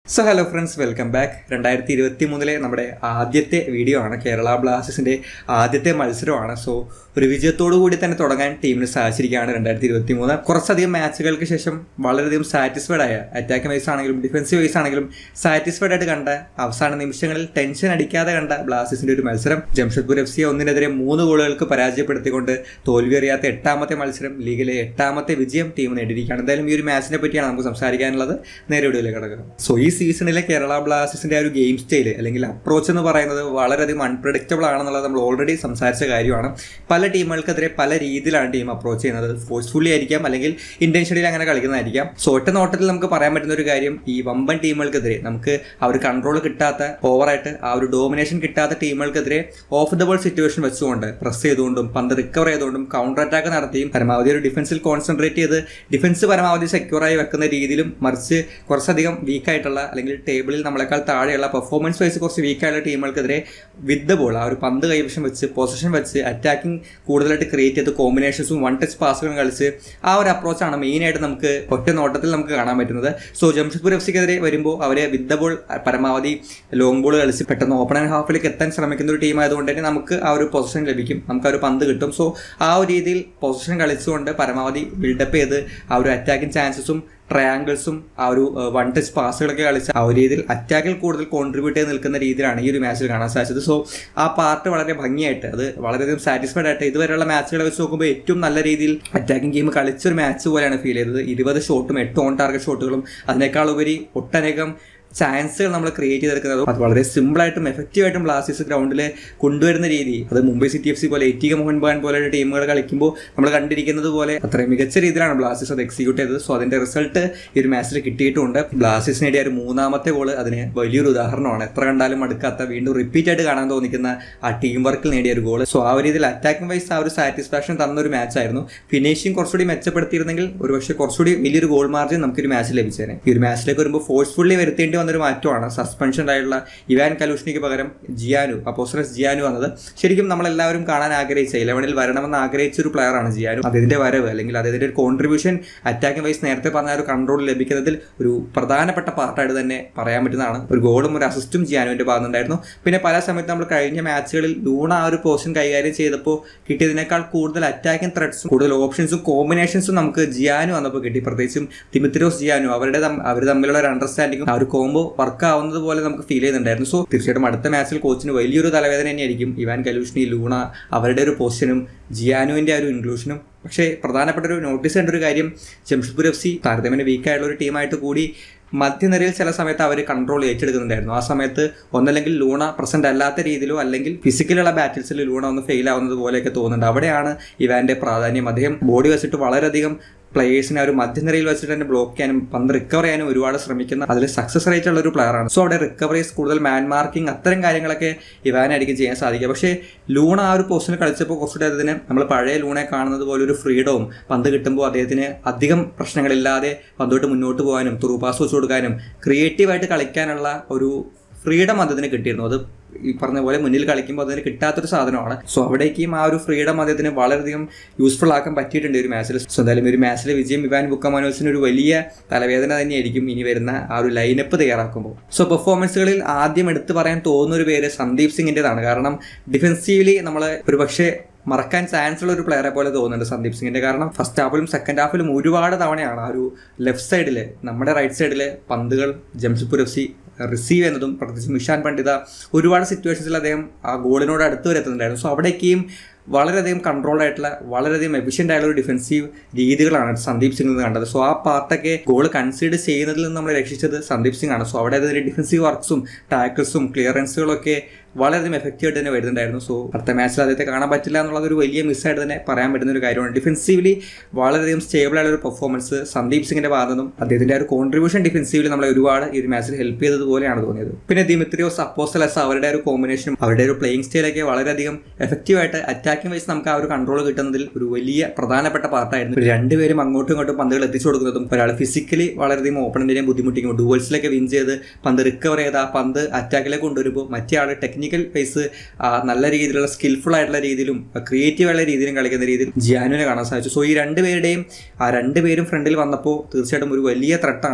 so hello friends welcome back രണ്ടായിരത്തി ഇരുപത്തി മൂന്നിലെ നമ്മുടെ ആദ്യത്തെ വീഡിയോ ആണ് കേരള ബ്ലാസ്റ്റേഴ്സിന്റെ ആദ്യത്തെ മത്സരമാണ് സോ ഒരു വിജയത്തോടു കൂടി തന്നെ തുടങ്ങാൻ ടീമിന് സാധിച്ചിരിക്കുകയാണ് രണ്ടായിരത്തി ഇരുപത്തി മൂന്ന് കുറച്ചധികം മാച്ചുകൾക്ക് ശേഷം വളരെയധികം സാറ്റിസ്ഫൈഡ് ആയ അറ്റാക്ക് വൈസ് ആണെങ്കിലും ഡിഫൻസീവ് വൈസ് ആണെങ്കിലും സാറ്റിസ്ഫൈഡ് ആയിട്ട് കണ്ട അവസാന നിമിഷങ്ങളിൽ ടെൻഷൻ അടിക്കാതെ കണ്ട ബ്ലാസ്റ്റേഴ്സിന്റെ ഒരു മത്സരം ജംഷഡ്പൂർ എഫ് സിയെ ഒന്നിനെതിരെ മൂന്ന് ഗോളുകൾക്ക് പരാജയപ്പെടുത്തിക്കൊണ്ട് തോൽവി അറിയാത്ത എട്ടാമത്തെ മത്സരം ലീഗിലെ എട്ടാമത്തെ വിജയം ടീം നേടിയിരിക്കുകയാണ് എന്തായാലും ഈ ഒരു മാച്ചിനെ പറ്റിയാണ് നമുക്ക് സംസാരിക്കാനുള്ളത് നേരെ വീഡിയോയിലേക്ക് കിടക്കുക സോ ഈ സീസണിലെ കേരള ബ്ലാസ്റ്റേഴ്സിന്റെ ആ ഒരു ഗെയിം സ്റ്റൈൽ അല്ലെങ്കിൽ അപ്രോച്ച് എന്ന് പറയുന്നത് വളരെയധികം അൺപ്രഡിക്റ്റബിൾ ആണെന്നുള്ളത് നമ്മൾ ഓൾറെഡി സംസാരിച്ച കാര്യമാണ് പല ടീമുകൾക്കെതിരെ പല രീതിയിലാണ് ടീം അപ്രോച്ച് ചെയ്യുന്നത് ഫോഴ്സ്ഫുള്ളി ആയിരിക്കാം അല്ലെങ്കിൽ ഇന്റൻഷനിൽ അങ്ങനെ കളിക്കുന്നതായിരിക്കാം സോ ഒറ്റ നോട്ടത്തിൽ നമുക്ക് പറയാൻ പറ്റുന്ന ഒരു കാര്യം ഈ വമ്പൻ ടീമുകൾക്കെതിരെ നമുക്ക് ആ ഒരു കൺട്രോൾ കിട്ടാത്ത ഓവറായിട്ട് ആ ഒരു ഡോമിനേഷൻ കിട്ടാത്ത ടീമുകൾക്കെതിരെ ഓഫ് ദ ബോൾ സിറ്റുവേഷൻ വെച്ചുകൊണ്ട് പ്രസ് ചെയ്തുകൊണ്ടും പന്ത് റിക്കവർ ചെയ്തുകൊണ്ടും കൗണ്ടർ അറ്റാക്ക് നടത്തിയും പരമാവധി ഒരു ഡിഫൻസിൽ കോൺസെൻട്രേറ്റ് ചെയ്ത് ഡിഫൻസ് പരമാവധി സെക്യൂറായി വെക്കുന്ന രീതിയിലും മറിച്ച് കുറച്ചധികം വീക്കായിട്ടുള്ള അല്ലെങ്കിൽ ടേബിളിൽ നമ്മളെക്കാൾ താഴെയുള്ള പെർഫോമൻസ് വൈസ് കുറച്ച് വീക്കായുള്ള ടീമുകൾക്കെതിരെ വിത്ത് ദ ബോൾ ആ ഒരു പന്ത് കൈവശം വെച്ച് പൊസിഷൻ വെച്ച് അറ്റാക്കിംഗ് കൂടുതലായിട്ട് ക്രിയേറ്റ് ചെയ്ത് കോമ്പിനേഷൻസും വൺ ടച്ച് പാസുകളും കളിച്ച് ആ ഒരു അപ്രോച്ചാണ് മെയിനായിട്ട് നമുക്ക് ഒറ്റ നോട്ടത്തിൽ നമുക്ക് കാണാൻ പറ്റുന്നത് സോ ജംഷഡ്പൂർ എഫ് സിക്കെതിരെ വരുമ്പോൾ അവരെ വിത്ത് ദ ബോൾ പരമാവധി ലോങ് ബോൾ കളിച്ച് പെട്ടെന്ന് ഓപ്പൺ ആൻഡ് ഹാഫിലേക്ക് എത്താൻ ശ്രമിക്കുന്ന ഒരു ടീം ആയതുകൊണ്ട് തന്നെ നമുക്ക് ആ ഒരു പൊസിഷൻ ലഭിക്കും നമുക്ക് ആ ഒരു പന്ത് കിട്ടും സോ ആ ഒരു രീതിയിൽ പൊസിഷൻ കളിച്ചുകൊണ്ട് പരമാവധി ബിൽഡപ്പ് ചെയ്ത് ആ ഒരു അറ്റാക്കിംഗ് ചാൻസസും ട്രയാങ്കിൾസും ആ ഒരു വൺ ടച്ച് പാസുകളൊക്കെ കളിച്ച് ആ ഒരു രീതിയിൽ അറ്റാക്കിൽ കൂടുതൽ കോൺട്രിബ്യൂട്ട് ചെയ്ത് നിൽക്കുന്ന രീതിയിലാണ് ഈ ഒരു മാച്ചിൽ കാണാൻ സാധിച്ചത് സോ ആ പാർട്ട് വളരെ ഭംഗിയായിട്ട് അത് വളരെയധികം സാറ്റിസ്ഫൈഡ് ആയിട്ട് ഇതുവരെയുള്ള മാച്ചുകളെ വെച്ച് നോക്കുമ്പോൾ ഏറ്റവും നല്ല രീതിയിൽ അറ്റാക്കിംഗ് ഗെയിം കളിച്ചൊരു മാച്ച് പോലെയാണ് ഫീൽ ചെയ്തത് ഇരുപത് ഷോട്ടും എട്ട് ഓൺ ടാർഗറ്റ് ഷോട്ടുകളും അതിനേക്കാൾ ഉപരി ഒട്ടനേകം ചാൻസുകൾ നമ്മൾ ക്രിയേറ്റ് ചെയ്തെടുക്കുന്നതും അത് വളരെ സിമ്പിളായിട്ടും എഫക്റ്റീവായിട്ടും ബ്ലാസ്റ്റേഴ്സ് ഗ്രൗണ്ടിൽ കൊണ്ടുവരുന്ന രീതി അത് മുംബൈ സിറ്റി എഫ് സി പോലെ എറ്റിക മോഹൻ ബഗാൻ പോലെയുള്ള ടീമുകൾ കളിക്കുമ്പോൾ നമ്മൾ കണ്ടിരിക്കുന്നത് പോലെ അത്രയും മികച്ച രീതിയിലാണ് ബ്ലാസ്റ്റേഴ്സ് അത് എക്സിക്യൂട്ട് ചെയ്തത് സോ അതിന്റെ റിസൾട്ട് ഈ ഒരു മാച്ചിൽ കിട്ടിയിട്ടുണ്ട് ബ്ലാസ്റ്റേഴ്സ് നേടിയ ഒരു മൂന്നാമത്തെ ഗോൾ അതിന് വലിയൊരു ഉദാഹരണമാണ് എത്ര കണ്ടാലും അടുക്കാത്ത വീണ്ടും റിപ്പീറ്റ് ആയിട്ട് കാണാൻ തോന്നിക്കുന്ന ആ ടീം വർക്കിൽ നേടിയ ഒരു ഗോൾ സോ ആ ഒരു രീതിയിൽ അറ്റാക്കിംഗ് വൈസ് ആ ഒരു സാറ്റിസ്ഫാക്ഷൻ തന്ന ഒരു മാച്ച് ആയിരുന്നു ഫിനിഷിംഗ് കുറച്ചുകൂടി മെച്ചപ്പെടുത്തിയിരുന്നെങ്കിൽ ഒരുപക്ഷെ കുറച്ചുകൂടി വലിയൊരു ഗോൾ മാർജിൻ നമുക്ക് ഒരു മാച്ച് ലഭിച്ചേനെ ഈ ഒരു മാച്ചിലേക്ക് വരുമ്പോൾ ഫോഴ്സ്ഫുള്ളി വരുത്തേണ്ടി വന്നൊരു മാറ്റമാണ് സസ്പെൻഷൻ ആയിട്ടുള്ള ഇവാൻ കലൂഷ്നിക്ക് പകരം ജിയാനു അപ്പോസ്റ്ററസ് ജിയാനു വന്നത് ശരിക്കും നമ്മളെല്ലാവരും കാണാൻ ആഗ്രഹിച്ച ഇലവനിൽ വരണമെന്ന് ആഗ്രഹിച്ച ഒരു പ്ലെയറാണ് ജിയാനു അദ്ദേഹത്തിന്റെ വരവ് അല്ലെങ്കിൽ അദ്ദേഹത്തിന്റെ ഒരു കോൺട്രിബ്യൂഷൻ അറ്റാക്കിംഗ് വൈസ് നേരത്തെ പറഞ്ഞ ഒരു കൺട്രോൾ ലഭിക്കുന്നതിൽ ഒരു പ്രധാനപ്പെട്ട പാർട്ടായിട്ട് തന്നെ പറയാൻ പറ്റുന്നതാണ് ഒരു ഗോളും ഒരു അസിസ്റ്റും ജിയാനുവിന്റെ ഭാഗത്തുണ്ടായിരുന്നു പിന്നെ പല സമയത്ത് നമ്മൾ കഴിഞ്ഞ മാച്ചുകളിൽ ലൂണ ആ ഒരു പോർഷൻ കൈകാര്യം ചെയ്തപ്പോൾ കിട്ടിയതിനേക്കാൾ കൂടുതൽ അറ്റാക്കിംഗ് ത്രെഡ്സും കൂടുതൽ ഓപ്ഷൻസും കോമ്പിനേഷൻസും നമുക്ക് ജിയാനു വന്നപ്പോൾ കിട്ടി പ്രത്യേകിച്ചും തിമിത്രോസ് ജിയാനു അവരുടെ അവർ തമ്മിലുള്ള ഒരു അണ്ടർസ്റ്റാൻഡിങ്ങും ആ ഒരു കോംബോ വർക്ക് ആവുന്നത് പോലെ നമുക്ക് ഫീൽ ചെയ്യുന്നുണ്ടായിരുന്നു സോ തീർച്ചയായിട്ടും അടുത്ത മാച്ചിൽ കോച്ചിന് വലിയൊരു തലവേദന തന്നെയായിരിക്കും ഇവാൻ കലൂഷ്ണി ലൂണ അവരുടെ ഒരു പൊസിഷനും ജിയാനുവിന്റെ ആ ഒരു ഇൻക്ലൂഷനും പക്ഷേ പ്രധാനപ്പെട്ട ഒരു നോട്ടീസ് ചെയ്യേണ്ട ഒരു കാര്യം ജംഷഡ്പൂർ എഫ് സി താരതമ്യേന വീക്കായുള്ള ഒരു ടീമായിട്ട് കൂടി മധ്യനിരയിൽ ചില സമയത്ത് അവർ കൺട്രോൾ ഏറ്റെടുക്കുന്നുണ്ടായിരുന്നു ആ സമയത്ത് ഒന്നല്ലെങ്കിൽ ലൂണ പ്രസന്റ് അല്ലാത്ത രീതിയിലോ അല്ലെങ്കിൽ ഫിസിക്കലുള്ള ബാറ്റിൽസിൽ ലൂണ ഒന്ന് ഫെയിൽ ആവുന്നത് പോലെയൊക്കെ തോന്നുന്നുണ്ട് അവിടെയാണ് ഇവാന്റെ പ്രാധാന്യം അദ്ദേഹം ബോഡി വെച്ചിട്ട് വളരെയധികം പ്ലേയേഴ്സിനെ ഒരു മധ്യനിരയിൽ വെച്ചിട്ട് തന്നെ ബ്ലോക്ക് ചെയ്യാനും പന്ത് റിക്കവർ ചെയ്യാനും ഒരുപാട് ശ്രമിക്കുന്ന അതിൽ സക്സസ് റേറ്റ് ഉള്ള ഒരു പ്ലെയറാണ് സോ അവിടെ റിക്കവറീസ് കൂടുതൽ മാൻ മാർക്കിംഗ് അത്തരം കാര്യങ്ങളൊക്കെ ഇവാനായിരിക്കും ചെയ്യാൻ സാധിക്കുക പക്ഷേ ലൂണ ആ ഒരു പൊസിഷനിൽ കളിച്ചപ്പോൾ കുറച്ചുകൂടെ അതിന് നമ്മൾ പഴയ ലൂണെ കാണുന്നത് പോലെ ഒരു ഫ്രീഡവും പന്ത് കിട്ടുമ്പോൾ അദ്ദേഹത്തിന് അധികം പ്രശ്നങ്ങളില്ലാതെ പന്തോട്ട് മുന്നോട്ട് പോകാനും ത്രൂ പാസ് വെച്ച് കൊടുക്കാനും ക്രിയേറ്റീവായിട്ട് കളിക്കാനുള്ള ഒരു ഫ്രീഡം അദ്ദേഹത്തിന് കിട്ടിയിരുന്നു അത് ഈ പറഞ്ഞ പോലെ മുന്നിൽ കളിക്കുമ്പോൾ അതിന് കിട്ടാത്തൊരു സാധനമാണ് സോ അവിടേക്കും ആ ഒരു ഫ്രീഡം അദ്ദേഹത്തിന് വളരെയധികം യൂസ്ഫുൾ ആക്കാൻ പറ്റിയിട്ടുണ്ട് ഒരു മാച്ചിൽ സോ എന്തായാലും ഒരു മാച്ചിലെ വിജയം ഇവാൻ ബുക്കമാനോസിന് ഒരു വലിയ തലവേദന തന്നെയായിരിക്കും ഇനി വരുന്ന ആ ഒരു ലൈനപ്പ് തയ്യാറാക്കുമ്പോൾ സോ പെർഫോമൻസുകളിൽ ആദ്യം എടുത്തു പറയാൻ തോന്നുന്ന ഒരു പേര് സന്ദീപ് സിംഗിൻ്റെതാണ് കാരണം ഡിഫെൻസീവ്ലി നമ്മൾ ഒരു പക്ഷേ മറക്കാൻ ചാൻസ് ഉള്ള ഒരു പ്ലെയറെ പോലെ തോന്നുന്നുണ്ട് സന്ദീപ് സിംഗിന്റെ കാരണം ഫസ്റ്റ് ഹാഫിലും സെക്കൻഡ് ഹാഫിലും ഒരുപാട് തവണയാണ് ആ ഒരു ലെഫ്റ്റ് സൈഡിൽ നമ്മുടെ റൈറ്റ് സൈഡിൽ പന്തുകൾ ജംഷഡ്പൂർ എഫ് സി റിസീവ് ചെയ്യുന്നതും പ്രത്യേകിച്ച് മിഷാൻ പണ്ഡിത ഒരുപാട് സിറ്റുവേഷൻസിൽ അദ്ദേഹം ആ ഗോളിനോട് അടുത്ത് വരെ എത്തുന്നുണ്ടായിരുന്നു സോ അവിടേക്കും വളരെയധികം കൺട്രോൾഡ് ആയിട്ടുള്ള വളരെയധികം എഫിഷ്യൻ്റ് ആയിട്ടുള്ള ഒരു ഡിഫൻസീവ് രീതികളാണ് സന്ദീപ് സിംഗിൽ നിന്ന് കണ്ടത് സോ ആ പാർട്ടൊക്കെ ഗോൾ കൺസീഡ് ചെയ്യുന്നതിൽ നിന്ന് നമ്മൾ രക്ഷിച്ചത് സന്ദീപ് സിംഗ് ആണ് സോ അവിടെ അതിന്റെ ഡിഫൻസീവ് വർക്ക്സും ടാക്കിൾസും ക്ലിയറൻസുകളൊക്കെ വളരെയധികം എഫക്റ്റീവായിട്ട് തന്നെ വരുന്നുണ്ടായിരുന്നു സോ അടുത്ത മാച്ചിൽ അദ്ദേഹത്തെ കാണാൻ പറ്റില്ല എന്നുള്ളത് ഒരു വലിയ മിസ്സായിട്ട് തന്നെ പറയാൻ പറ്റുന്ന ഒരു കാര്യമാണ് ഡിഫൻസീവ്ലി വളരെയധികം സ്റ്റേബിൾ ആയ ഒരു പെർഫോമൻസ് സന്ദീപ് സിംഗിന്റെ ഭാഗത്തു നിന്നും അദ്ദേഹത്തിന്റെ ഒരു കോൺട്രിബ്യൂഷൻ ഡിഫൻസീവ്ലി നമ്മളെ ഒരുപാട് ഈ ഒരു മാച്ചിൽ ഹെൽപ്പ് ചെയ്തതുപോലെയാണ് തോന്നിയത് പിന്നെ ദിമിത്രിയോസ് അപ്പോസ്റ്റലസ് അവരുടെ ഒരു കോമ്പിനേഷനും അവരുടെ ഒരു പ്ലേയിങ് സ്റ്റൈലൊക്കെ വളരെയധികം എഫക്റ്റീവായിട്ട് അറ്റാക്കിംഗ് വൈസ് നമുക്ക് ആ ഒരു കൺട്രോൾ കിട്ടുന്നതിൽ ഒരു വലിയ പ്രധാനപ്പെട്ട പാർട്ടായിരുന്നു രണ്ടുപേരും അങ്ങോട്ടും ഇങ്ങോട്ടും പന്തുകൾ എത്തിച്ചു കൊടുക്കുന്നതും ഒരാൾ ഫിസിക്കലി വളരെയധികം ഓപ്പണന്റിനെയും ബുദ്ധിമുട്ടിക്കും ഡുവൽസിലൊക്കെ വിൻ ചെയ്ത് പന്ത് റിക്കവർ ചെയ്ത് ആ പന്ത് അറ്റാക്കിലേക്ക് കൊണ്ടുവരുമ്പോൾ മറ്റേ ആൾ ടെക്നിക്കൽ ഫേസ് നല്ല രീതിയിലുള്ള സ്കിൽഫുൾ ആയിട്ടുള്ള രീതിയിലും ക്രിയേറ്റീവ് ആയിട്ടുള്ള രീതിയിലും കളിക്കുന്ന രീതിയിൽ ജിയാനുവിനെ കാണാൻ സാധിച്ചു സോ ഈ രണ്ടുപേരുടെയും ആ രണ്ടുപേരും ഫ്രണ്ടിൽ വന്നപ്പോൾ തീർച്ചയായിട്ടും ഒരു വലിയ ത്രട്ടാണ്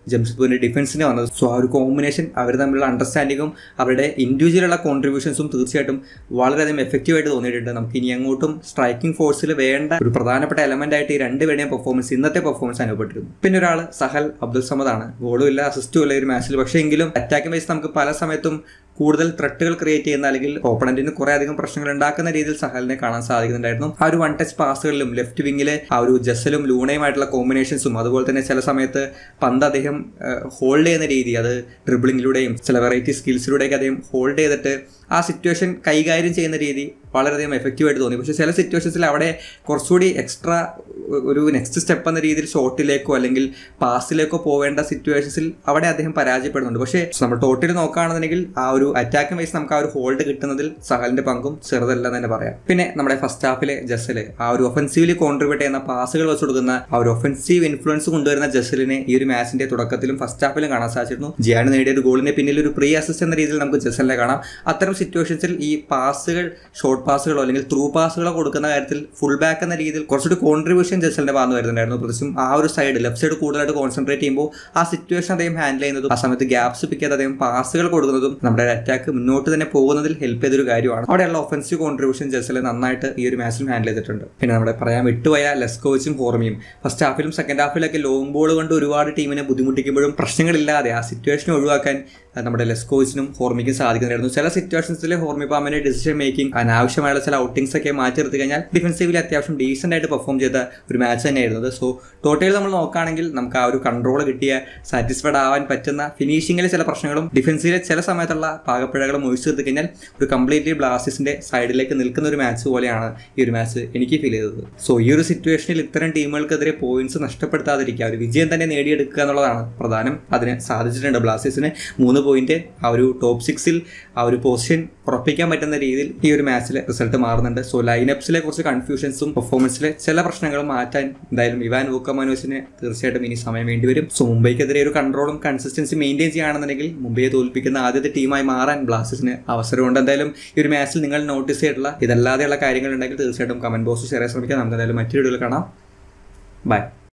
ജംഷഡ്പൂരിന്റെ ഡിഫൻസിന് വന്നത് സോ ആ ഒരു കോമ്പിനേഷൻ അവർ തമ്മിലുള്ള അണ്ടർസ്റ്റാൻഡിങ്ങും അവരുടെ ഇൻഡിവിജ്വലുള്ള കോൺട്രിബ്യൂഷൻസും തീർച്ചയായിട്ടും വളരെയധികം എഫക്റ്റീവായിട്ട് തോന്നിയിട്ടുണ്ട് നമുക്ക് ഇനി അങ്ങോട്ടും സ്ട്രൈക്കിംഗ് ഫോഴ്സിൽ വേണ്ട ഒരു പ്രധാനപ്പെട്ട എലമെന്റ് ആയിട്ട് ഈ രണ്ടുപേരുടെയും പെർഫോമൻസ് ഇന്നത്തെ പെർഫോമൻസ് അനുഭവപ്പെട്ടിരുന്നു പിന്നെ ഒരാൾ സഹൽ അബ്ദുൽ സമദാണ് ഗോളും ഇല്ല അസിസ്റ്റും ഇല്ല ഈ ഒരു മാച്ചിൽ പക്ഷേ എങ്കിലും അറ്റാക്കിംഗ് വൈസ് നമുക്ക് പല സമയത്തും കൂടുതൽ ത്രെട്ടുകൾ ക്രിയേറ്റ് ചെയ്യുന്ന അല്ലെങ്കിൽ ഓപ്പണന്റിന് കുറെ അധികം പ്രശ്നങ്ങൾ ഉണ്ടാക്കുന്ന രീതിയിൽ സഹലിനെ കാണാൻ സാധിക്കുന്നുണ്ടായിരുന്നു ആ ഒരു വൺ ടച്ച് പാസുകളിലും ലെഫ്റ്റ് വിങ്ങിലെ ആ ഒരു ജസലും ലൂണയുമായിട്ടുള്ള കോമ്പിനേഷൻസും അതുപോലെ തന്നെ ചില സമയത്ത് പന്ത് അദ്ദേഹം ഹോൾഡ് ചെയ്യുന്ന രീതി അത് ഡ്രിബിളിങ്ങിലൂടെയും ചില വെറൈറ്റി സ്കിൽസിലൂടെയൊക്കെ അദ്ദേഹം ഹോൾഡ് ചെയ്തിട്ട് ആ സിറ്റുവേഷൻ കൈകാര്യം ചെയ്യുന്ന രീതി വളരെയധികം എഫക്റ്റീവായിട്ട് തോന്നി പക്ഷേ ചില സിറ്റുവേഷൻസിൽ അവിടെ കുറച്ചുകൂടി എക്സ്ട്രാ ഒരു നെക്സ്റ്റ് സ്റ്റെപ്പ് എന്ന രീതിയിൽ ഷോട്ടിലേക്കോ അല്ലെങ്കിൽ പാസിലേക്കോ പോവേണ്ട സിറ്റുവേഷൻസിൽ അവിടെ അദ്ദേഹം പരാജയപ്പെടുന്നുണ്ട് പക്ഷേ നമ്മൾ ടോട്ടൽ നോക്കുകയാണെന്നുണ്ടെങ്കിൽ ആ ഒരു അറ്റാക്കിംഗ് വൈസ് നമുക്ക് ആ ഒരു ഹോൾഡ് കിട്ടുന്നതിൽ സഹലിന്റെ പങ്കും ചെറുതല്ല എന്ന് തന്നെ പറയാം പിന്നെ നമ്മുടെ ഫസ്റ്റ് ഹാഫിലെ ജസല് ആ ഒരു ഒഫൻസീവ്ലി കോൺട്രിബ്യൂട്ട് ചെയ്യുന്ന പാസുകൾ വെച്ച് കൊടുക്കുന്ന ആ ഒരു ഒഫൻസീവ് ഇൻഫ്ലുവൻസ് കൊണ്ടുവരുന്ന ജസലിനെ ഈ ഒരു മാച്ചിന്റെ തുടക്കത്തിലും ഫസ്റ്റ് ഹാഫിലും കാണാൻ സാധിച്ചിരുന്നു ജിയാൻ നേടിയ ഒരു ഗോളിന് പിന്നിൽ ഒരു പ്രീ അസിസ്റ്റ് എന്ന രീതിയിൽ നമുക്ക് ജസലിനെ കാണാം അത്തരം സിറ്റുവേഷൻസിൽ ഈ പാസുകൾ ഷോർട്ട് പാസുകളോ അല്ലെങ്കിൽ ത്രൂ പാസുകളോ കൊടുക്കുന്ന കാര്യത്തിൽ ഫുൾ ബാക്ക് എന്ന രീതിയിൽ കുറച്ചുകൂടി കോൺട്രിബ്യൂഷൻ ജസലിന്റെ ഭാഗത്ത് വരുന്നുണ്ടായിരുന്നു പ്രത്യേകിച്ചും ആ ഒരു സൈഡ് ലെഫ്റ്റ് സൈഡ് കൂടുതലായിട്ട് കോൺസെൻട്രേറ്റ് ചെയ്യുമ്പോൾ ആ സിറ്റുവേഷൻ അദ്ദേഹം ഹാൻഡിൽ ചെയ്യുന്നതും ആ സമയത്ത് ഗ്യാപ്സ് പിക്ക് ചെയ്ത് അദ്ദേഹം പാസുകൾ കൊടുക്കുന്നതും നമ്മുടെ അറ്റാക്ക് മുന്നോട്ട് തന്നെ പോകുന്നതിൽ ഹെൽപ്പ് ചെയ്തൊരു കാര്യമാണ് അവിടെയുള്ള ഒഫൻസീവ് കോൺട്രിബ്യൂഷൻ ജസൽ നന്നായിട്ട് ഈ ഒരു മാച്ചിൽ ഹാൻഡിൽ ചെയ്തിട്ടുണ്ട് പിന്നെ നമ്മുടെ പറയാൻ വിട്ടുപോയ ലെസ്കോച്ചും ഹോർമിയും ഫസ്റ്റ് ഹാഫിലും സെക്കൻഡ് ഹാഫിലൊക്കെ ലോങ് ബോൾ കൊണ്ട് ഒരുപാട് ടീമിനെ ബുദ്ധിമുട്ടിക്കുമ്പോഴും പ്രശ്നങ്ങളില്ലാതെ ആ സിറ്റുവേഷൻ ഒഴിവാക്കാൻ നമ്മുടെ ലെസ്കോച്ചിനും ഹോർമിക്കും സാധിക്കുന്നുണ്ടായിരുന്നു ചില സിറ്റുവേഷൻസിൽ ഹോർമി പാമിന്റെ ഡിസിഷൻ മേക്കിംഗ് അനാവശ്യമായുള്ള ചില ഔട്ടിങ്സ് ഒക്കെ മാറ്റി നിർത്തി കഴിഞ്ഞാൽ ഡിഫൻസീവിൽ അത്യാവശ്യം ഡീസെന്റ് ആയിട്ട് പെർഫോം ചെയ്ത ഒരു മാച്ച് തന്നെയായിരുന്നു സോ ടോട്ടൽ നമ്മൾ നോക്കുകയാണെങ്കിൽ നമുക്ക് ആ ഒരു കൺട്രോൾ കിട്ടിയ സാറ്റിസ്ഫൈഡ് ആവാൻ പറ്റുന്ന ഫിനിഷിങ്ങിലെ ചില പ്രശ്നങ്ങളും ഡിഫൻസിലെ ചില സമയത്തുള്ള പാകപ്പിഴകളും ഒഴിച്ചു നിർത്തി കഴിഞ്ഞാൽ ഒരു കംപ്ലീറ്റ്ലി ബ്ലാസ്റ്റേഴ്സിന്റെ സൈഡിലേക്ക് നിൽക്കുന്ന ഒരു മാച്ച് പോലെയാണ് ഈ ഒരു മാച്ച് എനിക്ക് ഫീൽ ചെയ്തത് സോ ഈ ഒരു സിറ്റുവേഷനിൽ ഇത്തരം ടീമുകൾക്കെതിരെ പോയിന്റ്സ് നഷ്ടപ്പെടുത്താതിരിക്കുക ഒരു വിജയം തന്നെ നേടിയെടുക്കുക എന്നുള്ളതാണ് പ്രധാനം അതിന് സാധിച്ചിട്ടുണ്ട് ബ്ലാസ്റ്റേഴ്സിന് മൂന്ന് പോയിന്റ് ആ ഒരു ടോപ്പ് സിക്സിൽ ആ ഒരു പൊസിഷൻ ഉറപ്പിക്കാൻ പറ്റുന്ന രീതിയിൽ ഈ ഒരു മാച്ചിലെ റിസൾട്ട് മാറുന്നുണ്ട് സോ ലൈനപ്സിലെ കുറച്ച് കൺഫ്യൂഷൻസും പെർഫോമൻസിലെ ചില പ്രശ്നങ്ങളും മാറ്റാൻ എന്തായാലും ഇവാൻ വൂക്കമാനോസിന് തീർച്ചയായിട്ടും ഇനി സമയം വേണ്ടിവരും സോ മുംബൈക്കെതിരെ ഒരു കൺട്രോളും കൺസിസ്റ്റൻസി മെയിൻറ്റെയിൻ ചെയ്യുകയാണെന്നുണ്ടെങ്കിൽ മുംബൈയെ തോൽപ്പിക്കുന്ന ആദ്യത്തെ ടീമായി മാറാൻ ബ്ലാസ്റ്റേഴ്സിന് അവസരമുണ്ട് എന്തായാലും ഈ ഒരു മാച്ചിൽ നിങ്ങൾ നോട്ടീസ് ചെയ്തിട്ടുള്ള ഇതല്ലാതെയുള്ള കാര്യങ്ങൾ ഉണ്ടെങ്കിൽ തീർച്ചയായിട്ടും കമന്റ് ബോക്സ് ഷെയർ ചെയ്യാൻ ശ്രമിക്കാം നമുക്ക് എന്തായാലും മറ്റൊരു വീഡിയോയിൽ കാണാം ബൈ